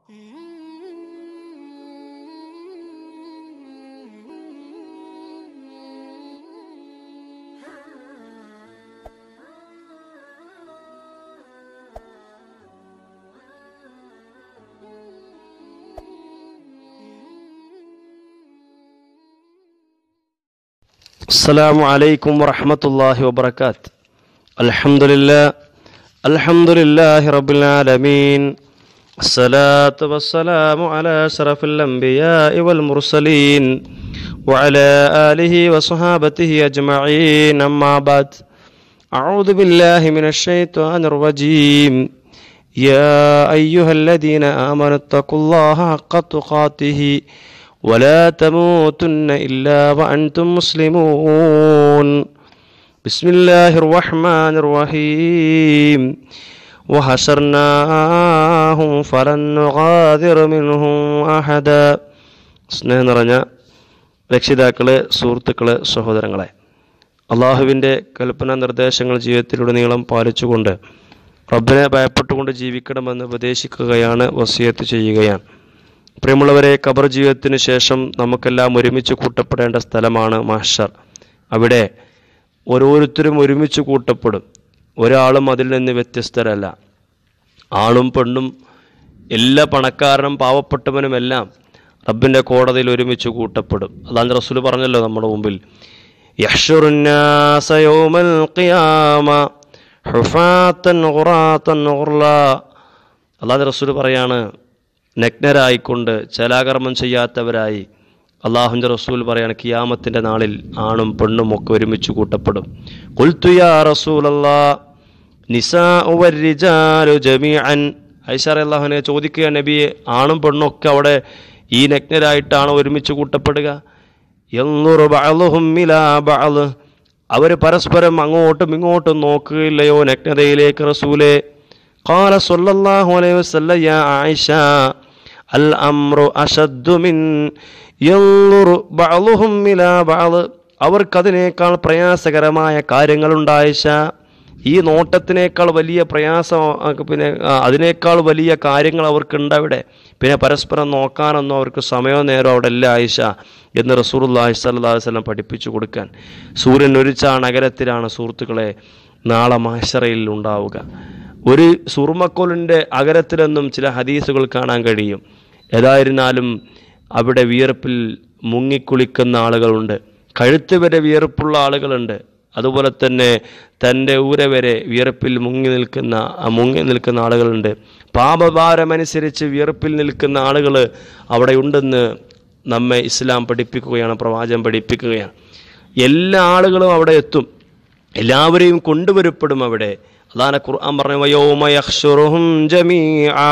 السلام عليكم ورحمة الله وبركاته الحمد لله الحمد لله رب العالمين الصلاة والسلام على أشرف الأنبياء والمرسلين وعلى آله وصحابته أجمعين أما بعد أعوذ بالله من الشيطان الرجيم يا أيها الذين آمنوا اتقوا الله حق تقاته ولا تموتن إلا وأنتم مسلمون بسم الله الرحمن الرحيم وحشرناهم فلن نغادر منهم أحدا സ്നേഹം നിറഞ്ഞ രക്ഷിതാക്കളെ സുഹൃത്തുക്കളെ സഹോദരങ്ങളെ അള്ളാഹുവിൻ്റെ കൽപ്പന നിർദ്ദേശങ്ങൾ ജീവിതത്തിലുടനീളം പാലിച്ചുകൊണ്ട് റബ്ബിനെ ഭയപ്പെട്ടുകൊണ്ട് ജീവിക്കണമെന്ന് ഉപദേശിക്കുകയാണ് വസിയത്ത് ചെയ്യുകയാണ് പ്രിയമുള്ളവരെ ഖബർ ജീവിതത്തിന് ശേഷം നമുക്കെല്ലാം ഒരുമിച്ച് കൂട്ടപ്പെടേണ്ട സ്ഥലമാണ് മഹ്ഷർ അവിടെ ഓരോരുത്തരും ഒരുമിച്ച് കൂട്ടപ്പെടും ഒരാളും അതിൽ നിന്ന് വ്യത്യസ്തരല്ല ആളും പെണ്ണും എല്ലാ പണക്കാരനും പാവപ്പെട്ടവനുമെല്ലാം റബ്ബിൻ്റെ കോടതിയിൽ ഒരുമിച്ച് കൂട്ടപ്പെടും അതാണ് റസൂൽ പറഞ്ഞല്ലോ നമ്മുടെ മുമ്പിൽ യഹ്ഷുറുന്നാസ യൗമൽ ഖിയാമ ഹുഫാത്തൻ ഖുറാത്തൻ ഖുർല അല്ലാതെ റസൂൽ പറയാണ് നഗ്നരായിക്കൊണ്ട് ചലാകർമ്മം ചെയ്യാത്തവരായി അള്ളാഹുൻ്റെ റസൂൽ പറയാണ് കിയാമത്തിൻ്റെ നാളിൽ ആണും പെണ്ണും ഒക്കെ ഒരുമിച്ച് കൂട്ടപ്പെടും കുൽത്തുയാ റസൂൽ അല്ലാ നിസാ ജമീഅൻ ഐഷാർ അള്ളാഹുനെ ചോദിക്കുക നബിയെ ആണും പെണ്ണും ഒക്കെ അവിടെ ഈ നഗ്നരായിട്ടാണ് ഒരുമിച്ച് കൂട്ടപ്പെടുക എന്നുറു ബഅളുഹും ഇലാ ബഅള് അവർ പരസ്പരം അങ്ങോട്ടും ഇങ്ങോട്ടും നോക്കുകയില്ലയോ നഗ്നതയിലേക്ക് റസൂലേ قال صلى الله عليه وسلم يا عائشة الأمر أشد من ينظر بعضهم إلى بعض അവർക്കതിനേക്കാൾ പ്രയാസകരമായ കാര്യങ്ങളുണ്ടായിശ ഈ നോട്ടത്തിനേക്കാൾ വലിയ പ്രയാസം ആ, പിന്നെ ആ, അതിനേക്കാൾ വലിയ കാര്യങ്ങൾ അവർക്കുണ്ട് അവിടെ പിന്നെ പരസ്പരം നോക്കാനൊന്നും അവർക്ക് സമയമോ നേരം അവിടെ ഇല്ല ആയിഷ എന്ന് റസൂറുല്ലാഹി സ്വല്ലല്ലാഹു അലൈഹി വസല്ലം പഠിപ്പിച്ചു കൊടുക്കാൻ സൂര്യൻ ഒരിച്ച ആ നഗരത്തിലാണ് സുഹൃത്തുക്കളെ നാളെ മാഷറയിൽ ഉണ്ടാവുക ഒരു സുർമക്കോലിൻ്റെ അകരത്തിലെന്നും ചില ഹദീസുകൾ കാണാൻ കഴിയും ഏതായിരുന്നാലും അവിടെ വിയർപ്പിൽ മുങ്ങിക്കുളിക്കുന്ന ആളുകളുണ്ട് കഴുത്ത് വരെ വിയർപ്പുള്ള ആളുകളുണ്ട് അതുപോലെ തന്നെ തൻ്റെ ഊര വരെ വിയർപ്പിൽ മുങ്ങി നിൽക്കുന്ന ആ മുങ്ങി നിൽക്കുന്ന ആളുകളുണ്ട് പാപഭാരമനുസരിച്ച് വിയർപ്പിൽ നിൽക്കുന്ന ആളുകൾ അവിടെ ഉണ്ടെന്ന് നമ്മെ ഇസ്ലാം പഠിപ്പിക്കുകയാണ് പ്രവാചകം പഠിപ്പിക്കുകയാണ് എല്ലാ ആളുകളും അവിടെ എത്തും എല്ലാവരെയും കൊണ്ടുവരപ്പെടും അവിടെ അതാണ് ഖുർആൻ പറഞ്ഞു വയോമ യഹ്ശുറുഹും ജമീആ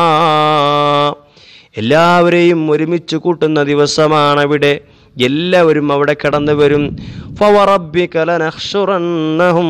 എല്ലാവരെയും ഒരുമിച്ച് കൂട്ടുന്ന ദിവസമാണ് അവിടെ എല്ലാവരും അവിടെ കടന്നു വരും ഫവറബ്ബിക ലനഹ്ശുറന്നഹും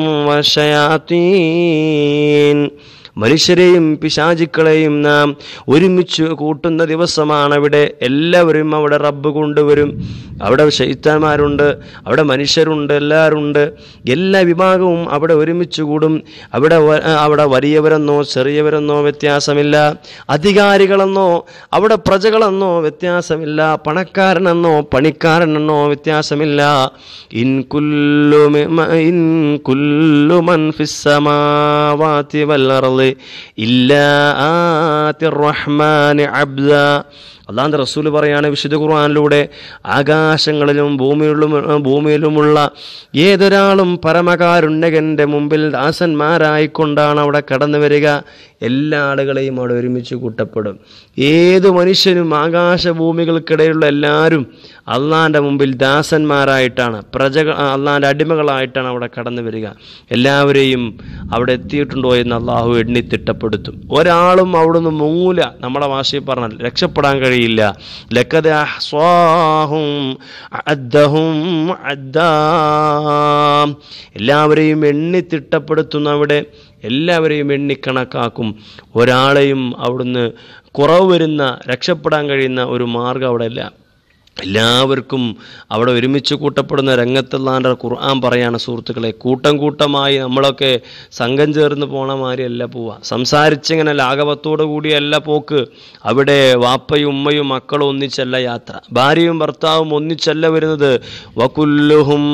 വശയാത്തീൻ മനുഷ്യരെയും പിശാചുക്കളെയും നാം ഒരുമിച്ച് കൂട്ടുന്ന ദിവസമാണ് അവിടെ എല്ലാവരും അവിടെ റബ്ബ് കൊണ്ടുവരും അവിടെ ശൈത്താന്മാരുണ്ട് അവിടെ മനുഷ്യരുണ്ട് എല്ലാവരും ഉണ്ട് എല്ലാ വിഭാഗവും അവിടെ ഒരുമിച്ച് കൂടും അവിടെ വ- അവിടെ വലിയവരെന്നോ ചെറിയവരെന്നോ വ്യത്യാസമില്ല അധികാരികളെന്നോ അവിടെ പ്രജകളെന്നോ വ്യത്യാസമില്ല പണക്കാരനെന്നോ പണിക്കാരനെന്നോ വ്യത്യാസമില്ല ഇൻ കുല്ലു മി- മ- ഇൻ കുല്ലു മൻ ഫിസ് സമാവാതി വൽ അർളി ഇല്ലാ ആതി റഹ്മാനി അബ്ദ അള്ളാന്റെ റസൂൽ പറയാണ് വിശുദ്ധ ഖുർആനിലൂടെ ആകാശങ്ങളിലും ഭൂമിയിലും ഭൂമിയിലുമുള്ള ഏതൊരാളും പരമകാരുണ്യകൻ്റെ മുമ്പിൽ ദാസന്മാരായിക്കൊണ്ടാണ് അവിടെ കടന്നു വരിക എല്ലാ ആളുകളെയും അവിടെ ഒരുമിച്ച് കൂട്ടപ്പെടും ഏത് മനുഷ്യനും ആകാശഭൂമികൾക്കിടയിലുള്ള എല്ലാവരും അള്ളാൻ്റെ മുമ്പിൽ ദാസന്മാരായിട്ടാണ് പ്രജകൾ അള്ളാൻ്റെ അടിമകളായിട്ടാണ് അവിടെ കടന്നു വരിക എല്ലാവരെയും അവിടെ എത്തിയിട്ടുണ്ടോ എന്ന് അള്ളാഹു എണ്ണി തിട്ടപ്പെടുത്തും ഒരാളും അവിടുന്ന് മുങ്ങൂല നമ്മുടെ ഭാഷയിൽ പറഞ്ഞാൽ രക്ഷപ്പെടാൻ കഴിയില്ല ലക്കത് അഹ്സ്വാഹും അദ്ദഹും അദ്ദാ എല്ലാവരെയും എണ്ണി തിട്ടപ്പെടുത്തുന്ന അവിടെ എല്ലാവരെയും എണ്ണിക്കണക്കാക്കും ഒരാളെയും അവിടുന്ന് കുറവ് വരുന്ന രക്ഷപ്പെടാൻ കഴിയുന്ന ഒരു മാർഗം അവിടെ ഇല്ല എല്ലാവർക്കും അവിടെ ഒരുമിച്ച് കൂട്ടപ്പെടുന്ന രംഗത്തുള്ളാൻ്റെ ഖുർആൻ പറയാണ് സുഹൃത്തുക്കളെ കൂട്ടം കൂട്ടമായി നമ്മളൊക്കെ സംഘം ചേർന്ന് പോണ മാതിരിയല്ല പോവുക സംസാരിച്ചിങ്ങനെ ലാഘവത്തോടു കൂടിയല്ല പോക്ക് അവിടെ വാപ്പയും ഉമ്മയും മക്കളും ഒന്നിച്ചല്ല യാത്ര ഭാര്യയും ഭർത്താവും ഒന്നിച്ചല്ല വരുന്നത് വകുല്ലുഹും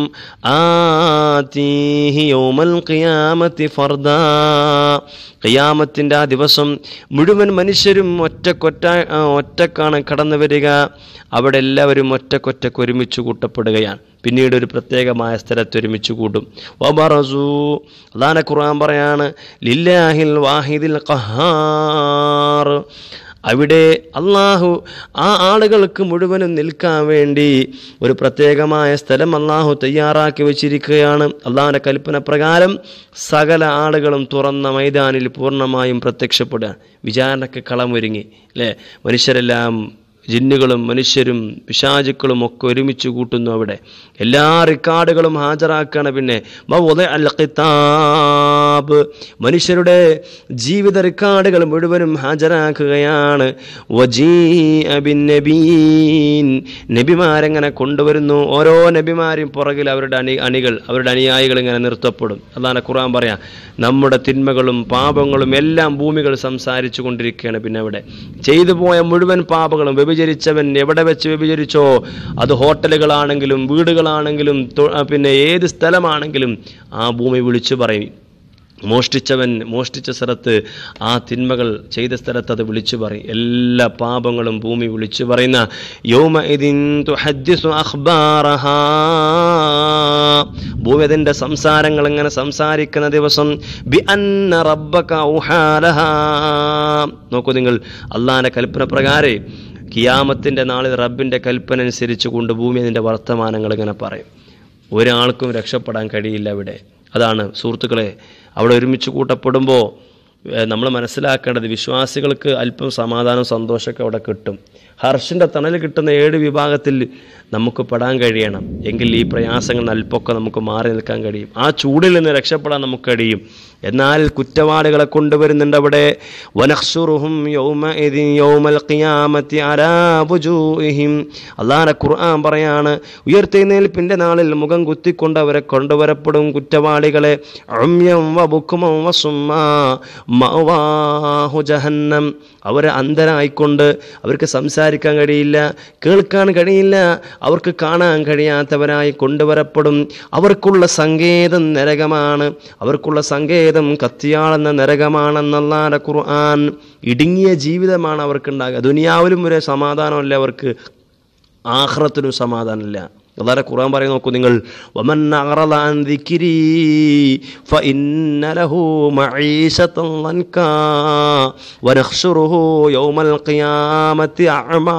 ആതീഹി യൗമൽ ഖിയാമത്തി ഫർദാ ഖിയാമത്തിൻ്റെ ആ ദിവസം മുഴുവൻ മനുഷ്യരും ഒറ്റക്കൊറ്റ ആ, ഒറ്റക്കാണ് കടന്നു വരിക അവിടെ എല്ലാവരും ഒറ്റക്കൊറ്റക്ക് ഒരുമിച്ച് കൂട്ടപ്പെടുകയാണ് പിന്നീട് ഒരു പ്രത്യേകമായ സ്ഥലത്ത് ഒരുമിച്ച് കൂട്ടും വബറസു അതാണ് ഖുർആൻ പറയാണ് ലില്ലാഹിൽ വാഹിദിൽ ഖഹാർ അവിടെ അള്ളാഹു ആ ആളുകൾക്ക് മുഴുവനും നിൽക്കാൻ വേണ്ടി ഒരു പ്രത്യേകമായ സ്ഥലം അള്ളാഹു തയ്യാറാക്കി വെച്ചിരിക്കുകയാണ് അള്ളാഹുവിൻ്റെ കൽപ്പന പ്രകാരം സകല ആളുകളും തുറന്ന മൈതാനിൽ പൂർണ്ണമായും പ്രത്യക്ഷപ്പെടുക വിചാരണയ്ക്ക് കളമൊരുങ്ങി അല്ലേ മനുഷ്യരെല്ലാം ജിന്നുകളും മനുഷ്യരും പിശാചുക്കളും ഒക്കെ ഒരുമിച്ച് കൂട്ടുന്നു അവിടെ എല്ലാ റെക്കോർഡുകളും ഹാജരാക്കുകയാണ് പിന്നെ വവദഅ അൽ ഖിതാബ് മനുഷ്യരുടെ ജീവിത റെക്കോർഡുകൾ മുഴുവനും ഹാജരാക്കുകയാണ് വജീഅ ബിന്നബീൻ നബിമാരെങ്ങനെ കൊണ്ടുവരുന്നു ഓരോ നബിമാരും പുറകിൽ അവരുടെ അണി അണികൾ അവരുടെ അനുയായികൾ ഇങ്ങനെ നിർത്തപ്പെടും അതാണ് ഖുർആൻ പറയാം നമ്മുടെ തിന്മകളും പാപങ്ങളും എല്ലാം ഭൂമികൾ സംസാരിച്ചു കൊണ്ടിരിക്കുകയാണ് പിന്നെ അവിടെ ചെയ്തു പോയ മുഴുവൻ പാപങ്ങളും വ്യഭിചരിച്ചവൻ എവിടെ വെച്ച് വ്യഭിചരിച്ചോ അത് ഹോട്ടലുകളാണെങ്കിലും വീടുകളാണെങ്കിലും തൊ- ആ, പിന്നെ ഏത് സ്ഥലമാണെങ്കിലും ആ ഭൂമി വിളിച്ചു പറയും മോഷ്ടിച്ചവൻ മോഷ്ടിച്ച സ്ഥലത്ത് ആ തിന്മകൾ ചെയ്ത സ്ഥലത്ത് അത് വിളിച്ചു പറയും എല്ലാ പാപങ്ങളും ഭൂമി വിളിച്ചു പറയുന്ന യൗമ ഇതിൻ തുഹദ്ദിസു അഖ്ബാറഹാ ഭൂമി അതിൻ്റെ സംസാരങ്ങൾ ഇങ്ങനെ സംസാരിക്കുന്ന ദിവസം ബി അന്ന റബ്ബക ഔഹാലഹാ നോക്കൂ നിങ്ങൾ അള്ളാഹിൻ്റെ കൽപ്പന പ്രകാരം കിയാമത്തിൻ്റെ നാളിൽ റബ്ബിൻ്റെ കൽപ്പന അനുസരിച്ച് കൊണ്ട് ഭൂമി അതിൻ്റെ വർത്തമാനങ്ങൾ ഇങ്ങനെ പറയും ഒരാൾക്കും രക്ഷപ്പെടാൻ കഴിയില്ല അവിടെ അതാണ് സുഹൃത്തുക്കളെ അവിടെ ഒരുമിച്ച് കൂട്ടപ്പെടുമ്പോൾ നമ്മൾ മനസ്സിലാക്കേണ്ടത് വിശ്വാസികൾക്ക് അല്പം സമാധാനം സന്തോഷമൊക്കെ അവിടെ കിട്ടും ഹർഷിൻ്റെ തണൽ കിട്ടുന്ന ഏഴ് വിഭാഗത്തിൽ നമുക്ക് പെടാൻ കഴിയണം എങ്കിൽ ഈ പ്രയാസങ്ങൾ അല്പമൊക്കെ നമുക്ക് മാറി നിൽക്കാൻ കഴിയും ആ ചൂടിൽ നിന്ന് രക്ഷപ്പെടാൻ നമുക്ക് കഴിയും എന്നാൽ കുറ്റവാളികളെ കൊണ്ടുവരുന്നുണ്ട് അവിടെ വനഹ്സുറുഹും യൗമഇദിൻ യൗമൽ ഖിയാമത്തി അലാ വുജൂഹിഹിം അള്ളാഹുവിന്റെ ഖുർആൻ പറയാണ് ഉയർത്തെഴുന്നേൽപ്പിന്റെ നാളിൽ മുഖം കുത്തിക്കൊണ്ട് അവരെ കൊണ്ടുവരപ്പെടും കുറ്റവാളികളെ ഉമ്യം വബുക്കുമം വസുമ്മാ മഅവാഹു ജഹന്നം അവരെ അന്ധരായിക്കൊണ്ട് അവർക്ക് സംസാരിക്കാൻ കഴിയില്ല കേൾക്കാൻ കഴിയില്ല അവർക്ക് കാണാൻ കഴിയാത്തവരായി കൊണ്ടുവരപ്പെടും അവർക്കുള്ള സങ്കേതം നരകമാണ് അവർക്കുള്ള സങ്കേതം കത്തിയാളെന്ന നരകമാണെന്നല്ലാതെ ഖുർആൻ ഇടുങ്ങിയ ജീവിതമാണ് അവർക്കുണ്ടാകുക ദുനിയാവിലും ഒരു സമാധാനമല്ല അവർക്ക് ആഖിറത്തിനും സമാധാനമില്ല അതാരെ ഖുർആൻ പറയും നോക്കൂ നിങ്ങൾ വമൻ അഅറള അൻ ദിക്രി ഫഇന്ന ലഹു മഈശതൻ ലൻകാ വനഹ്ശുറുഹു യൗമൽ ഖിയാമത്തി അഅമാ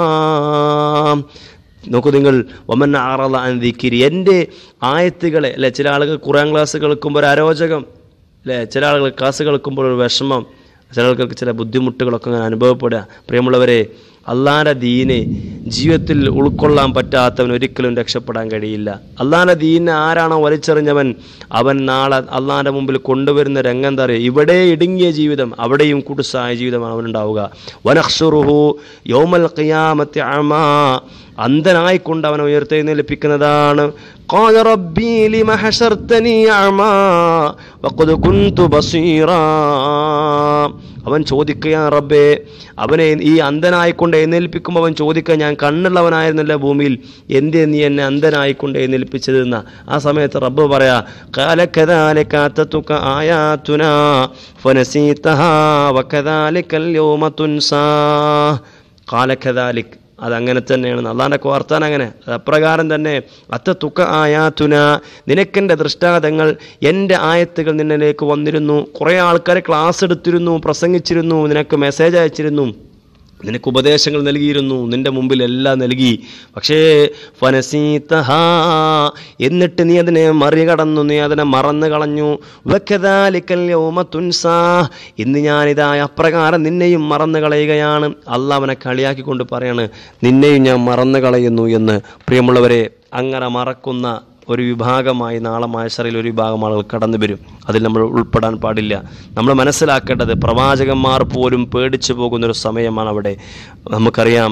നോക്കൂ നിങ്ങൾ വമൻ അഅറള അൻ ദിക്രി എൻ്റെ ആയത്തുകളെ അല്ലെ ചില ആളുകൾ ഖുർആൻ ക്ലാസ് കേൾക്കുമ്പോൾ ഒരു അരോചകം അല്ലേ ചില ആളുകൾ ക്ലാസ് കേൾക്കുമ്പോൾ ഒരു വിഷമം ചില ആളുകൾക്ക് ചില ബുദ്ധിമുട്ടുകളൊക്കെ അങ്ങനെ അനുഭവപ്പെടുക പ്രിയമുള്ളവരെ അള്ളാൻ്റെ ദീന് ജീവിതത്തിൽ ഉൾക്കൊള്ളാൻ പറ്റാത്തവൻ ഒരിക്കലും രക്ഷപ്പെടാൻ കഴിയില്ല അള്ളാൻ്റെ ദീനെ ആരാണോ വലിച്ചെറിഞ്ഞവൻ അവൻ നാളെ അള്ളാൻ്റെ മുമ്പിൽ കൊണ്ടുവരുന്ന രംഗം എന്താ പറയുക ഇവിടെ ഇടുങ്ങിയ ജീവിതം അവിടെയും കുടുസായ ജീവിതമാണ് അവനുണ്ടാവുക വനഹ്സുറുഹു യൗമൽ ഖിയാമത്തി അമാ അന്ധനായിക്കൊണ്ട് അവനെ ഉയർത്തെഴുന്നേൽപ്പിക്കുന്നതാണ് قال ربي لم حشرتني أعمى وقد كنت بصيرا അവൻ ചോദിക്കുക റബ്ബേ അവനെ ഈ അന്ധനായിക്കൊണ്ട് എഴുന്നേൽപ്പിക്കുമ്പോൾ അവൻ ചോദിക്കുക ഞാൻ കണ്ണുള്ളവനായിരുന്നല്ല ഭൂമിയിൽ എന്തേ നീ എന്നെ അന്ധനായിക്കൊണ്ട് എഴുന്നേൽപ്പിച്ചതെന്ന ആ സമയത്ത് റബ്ബ് പറയാ കാലക്കതാലിക അത്തത്തുക ആയാത്തുന ഫനസീതഹ വകദാലികൽ യൗമ തുൻസാ കാലക്കദാലിക് അതങ്ങനെ തന്നെയാണ് അള്ളാൻ്റെ വാർത്താൻ അങ്ങനെ അത് അപ്രകാരം തന്നെ അത്ത തുക്ക ആയാത്തുന നിനക്കെൻ്റെ ദൃഷ്ടാന്തങ്ങൾ എൻ്റെ ആയത്തുകൾ നിന്നിലേക്ക് വന്നിരുന്നു കുറേ ആൾക്കാർ ക്ലാസ് എടുത്തിരുന്നു പ്രസംഗിച്ചിരുന്നു നിനക്ക് മെസ്സേജ് അയച്ചിരുന്നു നിനക്ക് ഉപദേശങ്ങൾ നൽകിയിരുന്നു നിന്റെ മുമ്പിൽ എല്ലാം നൽകി പക്ഷേ ഫനസീതഹാ എന്നിട്ട് നീ അതിനെ മറികടന്നു നീ അതിനെ മറന്നു കളഞ്ഞു വക്കദാലിക്കൽ യൗമ തുൻസാ ഇന്ന് ഞാനിതാ അപ്രകാരം നിന്നെയും മറന്നു കളയുകയാണ് അല്ല അവനെ കളിയാക്കിക്കൊണ്ട് പറയാണ് നിന്നെയും ഞാൻ മറന്നു കളയുന്നു എന്ന് പ്രിയമുള്ളവരെ അങ്ങനെ മറക്കുന്ന ഒരു വിഭാഗമായി നാളെ മാശറിൽ ഒരു വിഭാഗം ആളുകൾ കടന്നു വരും അതിൽ നമ്മൾ ഉൾപ്പെടാൻ പാടില്ല നമ്മൾ മനസ്സിലാക്കേണ്ടത് പ്രവാചകന്മാർ പോലും പേടിച്ചു പോകുന്നൊരു സമയമാണ് അവിടെ നമുക്കറിയാം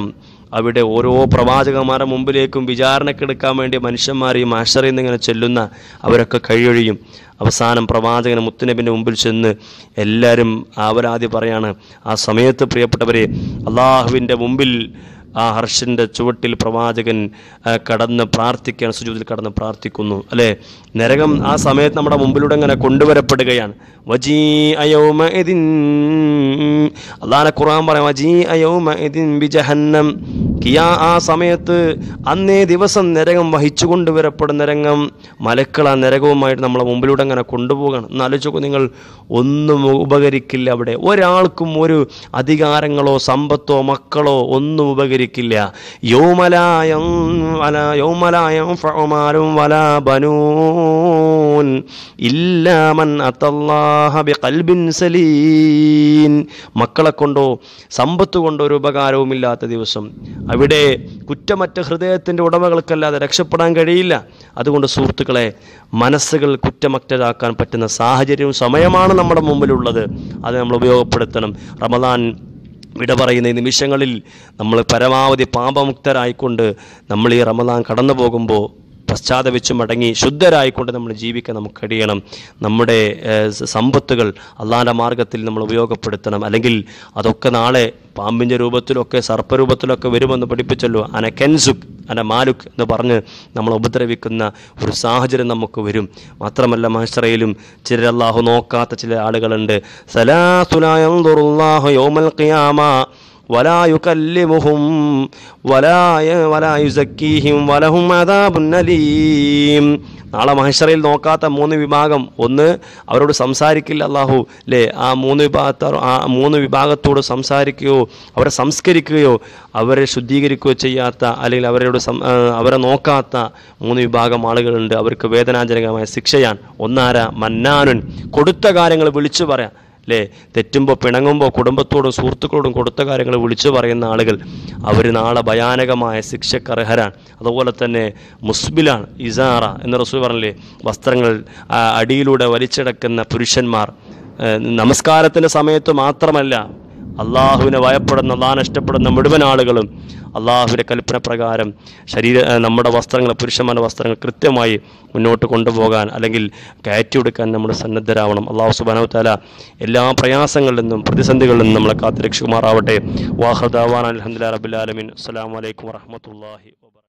അവിടെ ഓരോ പ്രവാചകന്മാരുടെ മുമ്പിലേക്കും വിചാരണക്കെടുക്കാൻ വേണ്ടി മനുഷ്യന്മാർ ഈ മാഷറിൽ നിന്ന് ഇങ്ങനെ ചെല്ലുന്ന അവരൊക്കെ കഴിയൊഴിയും അവസാനം പ്രവാചകന് മുത്തുനബിൻ്റെ മുമ്പിൽ ചെന്ന് എല്ലാവരും അവരാദ്യം പറയാണ് ആ സമയത്ത് പ്രിയപ്പെട്ടവരെ അള്ളാഹുവിൻ്റെ മുമ്പിൽ ആ ഹർഷൻ്റെ ചുവട്ടിൽ പ്രവാചകൻ ആ, കടന്ന് പ്രാർത്ഥിക്കാൻ സുജൂതിൽ കടന്ന് പ്രാർത്ഥിക്കുന്നു അല്ലേ നരകം ആ സമയത്ത് നമ്മുടെ മുമ്പിലൂടെ ഇങ്ങനെ കൊണ്ടുവരപ്പെടുകയാണ് വജീ അയൗമ ഇതിൻ അള്ളാഹനെ ഖുർആൻ പറയാം വജീ അയൗമ ഇതിൻ ബിജഹന്നം കിയാ ആ സമയത്ത് അന്നേ ദിവസം നരകം വഹിച്ചു കൊണ്ടുവരപ്പെടുന്ന രംഗം മലക്കൾ ആ നരകവുമായിട്ട് നമ്മളെ മുമ്പിലൂടെ അങ്ങനെ കൊണ്ടുപോകണം എന്നാലോചിച്ചോക്കൂ നിങ്ങൾ ഒന്നും ഉപകരിക്കില്ല അവിടെ ഒരാൾക്കും ഒരു അധികാരങ്ങളോ സമ്പത്തോ മക്കളോ ഒന്നും ഉപകരിക്കില്ല യൗമലായം വല യൗമലായം ഫഅമാലും വല ബനൂൻ ഇല്ലാമൻ അത്തല്ലാഹ ബിഖൽബിൻ സലീൻ മക്കളെ കൊണ്ടോ സമ്പത്ത് കൊണ്ടോ ഒരു ഉപകാരവുമില്ലാത്ത ദിവസം അവിടെ കുറ്റമറ്റ ഹൃദയത്തിൻ്റെ ഉടമകൾക്കല്ലാതെ രക്ഷപ്പെടാൻ കഴിയില്ല അതുകൊണ്ട് സുഹൃത്തുക്കളെ മനസ്സുകൾ കുറ്റമറ്റതാക്കാൻ പറ്റുന്ന സാഹചര്യവും സമയമാണ് നമ്മുടെ മുമ്പിലുള്ളത് അത് നമ്മൾ ഉപയോഗപ്പെടുത്തണം റമദാൻ വിട പറയുന്ന ഈ നിമിഷങ്ങളിൽ നമ്മൾ പരമാവധി പാപമുക്തരായിക്കൊണ്ട് നമ്മൾ ഈ റമദാൻ കടന്നു പോകുമ്പോൾ പശ്ചാത്തപിച്ച് മടങ്ങി ശുദ്ധരായിക്കൊണ്ട് നമ്മൾ ജീവിക്കാൻ നമുക്ക് കഴിയണം നമ്മുടെ ഏഹ്, സ- സമ്പത്തുകൾ അള്ളാൻ്റെ മാർഗത്തിൽ നമ്മൾ ഉപയോഗപ്പെടുത്തണം അല്ലെങ്കിൽ അതൊക്കെ നാളെ പാമ്പിൻ്റെ രൂപത്തിലൊക്കെ സർപ്പരൂപത്തിലൊക്കെ വരുമെന്ന് പഠിപ്പിച്ചല്ലോ അന കെൻസുക് അന മാലുക് എന്ന് പറഞ്ഞ് നമ്മൾ ഉപദ്രവിക്കുന്ന ഒരു സാഹചര്യം നമുക്ക് വരും മാത്രമല്ല മാഷറയിലും ചില അള്ളാഹു നോക്കാത്ത ചില ആളുകളുണ്ട് സലാസുലാഹു യോമൽ ഖിയാമ ولا يكلمهم ولا ي- ولا يزكيهم ولهم عذاب أليم നാളെ മഹേശ്വരയിൽ നോക്കാത്ത മൂന്ന് വിഭാഗം ഒന്ന് അവരോട് സംസാരിക്കില്ല അള്ളാഹു അല്ലേ ആ മൂന്ന് വിഭാഗത്താർ ആ മൂന്ന് വിഭാഗത്തോട് സംസാരിക്കുകയോ അവരെ സംസ്കരിക്കുകയോ അവരെ ശുദ്ധീകരിക്കുകയോ ചെയ്യാത്ത അല്ലെങ്കിൽ അവരോട് സം ആ, അവരെ നോക്കാത്ത മൂന്ന് വിഭാഗം ആളുകളുണ്ട് അവർക്ക് വേദനാജനകമായ ശിക്ഷയാണ് ഒന്നാര മന്നാനുൻ കൊടുത്ത കാര്യങ്ങൾ വിളിച്ചു പറയാം അല്ലേ തെറ്റുമ്പോൾ പിണങ്ങുമ്പോൾ കുടുംബത്തോടും സുഹൃത്തുക്കളോടും കൊടുത്ത കാര്യങ്ങൾ വിളിച്ചു പറയുന്ന ആളുകൾ അവർ നാളെ ഭയാനകമായ ശിക്ഷക്കർഹരാണ് അതുപോലെ തന്നെ മുസ്ബിലാണ് ഇസാറ എന്ന് റസൂൽ പറഞ്ഞില്ലേ വസ്ത്രങ്ങൾ ആ, അടിയിലൂടെ വലിച്ചടക്കുന്ന പുരുഷന്മാർ നമസ്കാരത്തിൻ്റെ സമയത്ത് മാത്രമല്ല അള്ളാഹുവിനെ ഭയപ്പെടുന്ന അള്ളാഹിനെ ഇഷ്ടപ്പെടുന്ന മുഴുവൻ ആളുകളും അള്ളാഹുവിൻ്റെ കൽപ്പന പ്രകാരം ശരീര ആ, നമ്മുടെ വസ്ത്രങ്ങൾ പുരുഷന്മാരുടെ വസ്ത്രങ്ങൾ കൃത്യമായി മുന്നോട്ട് കൊണ്ടുപോകാൻ അല്ലെങ്കിൽ കയറ്റിയെടുക്കാൻ നമ്മൾ സന്നദ്ധരാവണം അള്ളാഹു സുബാനു താല എല്ലാ പ്രയാസങ്ങളിൽ നിന്നും പ്രതിസന്ധികളിൽ നിന്നും നമ്മളെ കാത്തുരക്ഷിക്കുമാറാവട്ടെ വാഹദാവാൻ അലഹമുല്ലാ റബുലാലമിൻ അസ്സാം വലൈക്കും വാഹമത്തല്ലാഹി വാ